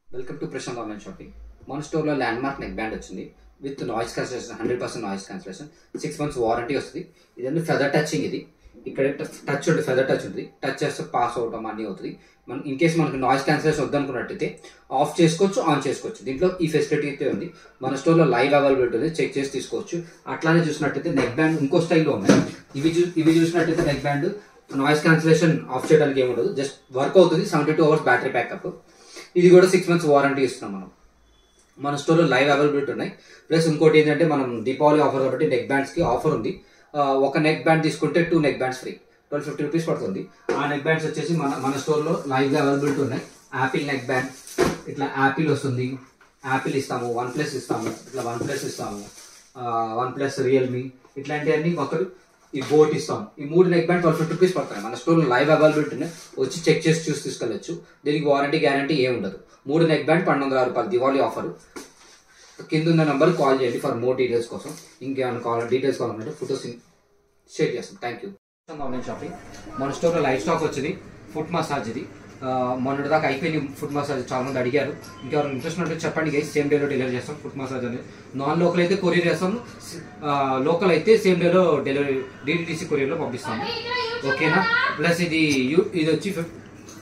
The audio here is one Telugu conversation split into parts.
Welcome to Prashanth online shopping మన స్టోర్లో ల్యాండ్ మార్క్ నెక్ బ్యాండ్ వచ్చింది with noise cancellation hundred percent noise cancellation six months warranty వస్తుంది ఇదంతా ఫెదర్ టచింగ్ ఇది ఇక్కడ టచ్ ఉంటుంది ఫెదర్ టచ్ ఉంటుంది టచ్ చేస్తే పాస్ అవటం అన్నీ అవుతుంది మనం ఇన్ కేస్ మనకి నాయిస్ క్యాన్సిలేషన్ వద్దనుకున్నట్టయితే ఆఫ్ చేసుకోవచ్చు ఆన్ చేసుకోవచ్చు దీంట్లో ఈ ఫెసిలిటీ అయితే ఉంది మన స్టోర్లో లైవ్ అవైలబిలిటీ ఉంది చెక్ చేసి తీసుకోవచ్చు అట్లానే చూసినట్టయితే నెక్ బ్యాండ్ ఇంకో స్టైల్లో ఉన్నాయి ఇవి చూ ఇవి చూసినట్టయితే neck band noise cancellation off చేయడానికి ఏమి ఉండదు జస్ట్ వర్క్ అవుతుంది seventy two hours battery backup ఇది కూడా సిక్స్ మంత్స్ వారంటీ ఇస్తున్నాం మనం మన స్టోర్లో లైవ్ అవైలబిలిటీ ఉన్నాయి ప్లస్ ఇంకోటి ఏంటంటే మనం దీపావళి ఆఫర్ కాబట్టి నెక్ బ్యాండ్స్కి ఆఫర్ ఉంది ఆ, ఒక నెక్ బ్యాండ్ తీసుకుంటే two neck bands free twelve fifty rupees పడుతుంది ఆ నెక్ బ్యాండ్స్ వచ్చేసి మన మన స్టోర్లో లైవ్ అవైలబిలిటీ ఉన్నాయి యాపిల్ నెక్ బ్యాండ్ ఇట్లా యాపిల్ వస్తుంది యాపిల్ ఇస్తాము వన్ ప్లస్ ఇస్తాము ఇట్లా వన్ ప్లస్ ఇస్తాము వన్ ప్లస్ రియల్మీ ఇట్లాంటివన్నీ ఒకరు ఈ బోట్ ఇస్తాం ఈ మూడు neck band twelve fifty rupees పడతాయి మన స్టోర్లో లైవ్ అవైలబిలిటీ ఉన్నాయి వచ్చి చెక్ చేసి చూసి తీసుకెళ్ళచ్చు దీనికి వారంటీ గ్యారంటీ ఏమి ఉండదు మూడు నెక్ బ్యాండ్ పన్నెండు వందల రూపాయలు దివాళీ ఆఫర్ కింద ఉన్న నెంబర్ కాల్ చేయండి ఫర్ మోర్ డీటెయిల్స్ కోసం ఇంకేమైనా కావాలి డీటెయిల్స్ కావాలంటే ఫోటోస్ షేర్ చేస్తాం థ్యాంక్ యూ ఆన్లైన్ షాపింగ్ మన స్టోర్లో లైవ్ స్టాక్ వచ్చింది ఫుట్ మసాజ్ ఇది ఆ, మొన్నటి దాకా అయిపోయింది ఫుట్ మసాజ్ చాలా మంది అడిగారు ఇంకెవరు ఇంట్రెస్ట్ ఉంటే చెప్పండి గైస్ సేమ్ డేలో డెలివరీ చేస్తాం ఫుట్ మసాజ్ అనేది నాన్ లోకల్ అయితే కొరియర్ చేస్తాం లోకల్ అయితే సేమ్ డేలో డెలివరీ డిటిడిసి కొరియర్లో పంపిస్తాము ఓకేనా ప్లస్ ఇది యూ- ఇది వచ్చి ఫిఫ్-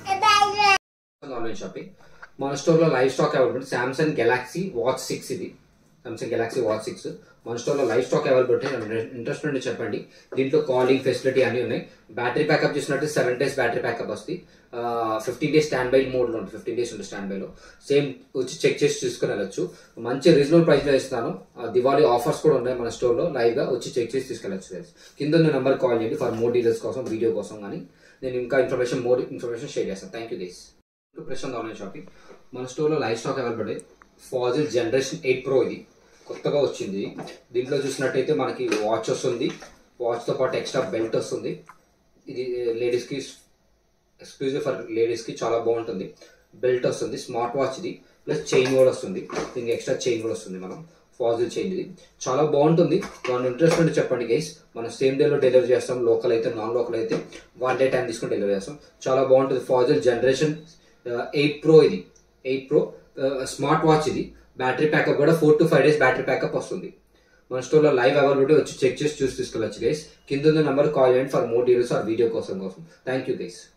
ఆన్లైన్ షాపింగ్ మన స్టోర్లో live stock available Samsung Galaxy Watch six ఇది సామ్సంగ్ గెలాక్సీ వాచ్ సిక్స్ మన స్టోర్లో లైవ్ స్టాక్ అవైలబుల్ ఇంట్రెస్ట్ ఉంటే చెప్పండి దీంట్లో కాలింగ్ ఫెసిలిటీ అన్నీ ఉన్నాయి బ్యాటరీ బ్యాకప్ చూసినట్టు సెవెన్ డేస్ బ్యాటరీ బ్యాకప్ వస్తుంది ఫిఫ్టీన్ డేస్ స్టాండ్ బై మోడ్లో ఉంటుంది ఫిఫ్టీన్ డేస్ ఉంటుంది స్టాండ్ బైలో సేమ్ వచ్చి చెక్ చేసి చూసుకుని వెళ్ళొచ్చు మంచి రీజనబుల్ ప్రైస్లో ఇస్తాను ఆ, దివాళీ ఆఫర్స్ కూడా ఉన్నాయి మన స్టోర్లో లైవ్గా వచ్చి చెక్ చేసి తీసుకెళ్ళచ్చు guys. కింద ఉన్న నెంబర్ కాల్ చేయండి ఫర్ మోర్ డీటెయిల్స్ కోసం వీడియో కోసం కానీ నేను ఇంకా ఇన్ఫర్మేషన్ మోర్ ఇన్ఫర్మేషన్ షేర్ చేస్తాను thank you guys Prashanth online shopping మన స్టోర్లో live stock available Fossil generation eight pro ఇది కొత్తగా వచ్చింది దీంట్లో చూసినట్టయితే మనకి వాచ్ వస్తుంది వాచ్తో పాటు ఎక్స్ట్రా బెల్ట్ వస్తుంది ఇది లేడీస్కి ఎక్స్క్లూజివ్ ఫర్ లేడీస్కి చాలా బాగుంటుంది బెల్ట్ వస్తుంది స్మార్ట్ వాచ్ ఇది ప్లస్ చైన్ కూడా వస్తుంది దీనికి ఎక్స్ట్రా చైన్ కూడా వస్తుంది మనం ఫాజిల్ చైన్ ఇది చాలా బాగుంటుంది మన ఇంట్రెస్ట్ ఉంటే చెప్పండి గైస్ మనం సేమ్ డేలో డెలివరీ చేస్తాం లోకల్ అయితే నాన్ లోకల్ అయితే వన్ డే టైం తీసుకొని డెలివరీ చేస్తాం చాలా బాగుంటుంది ఫాజిల్ జనరేషన్ ఎయిట్ ప్రో ఇది ఎయిట్ ప్రో స్మార్ట్ వాచ్ ఇది బ్యాటరీ ప్యాకప్ కూడా four to five days battery backup వస్తుంది మన స్టోర్లో లైవ్ అవైలబిలిటీ వచ్చి చెక్ చేసి చూసి తీసుకెళ్ళచ్చు గైస్ కింద ఉన్న నెంబర్ కాల్ చేయండి for more details or video కోసం కోసం థ్యాంక్ యూ గైస్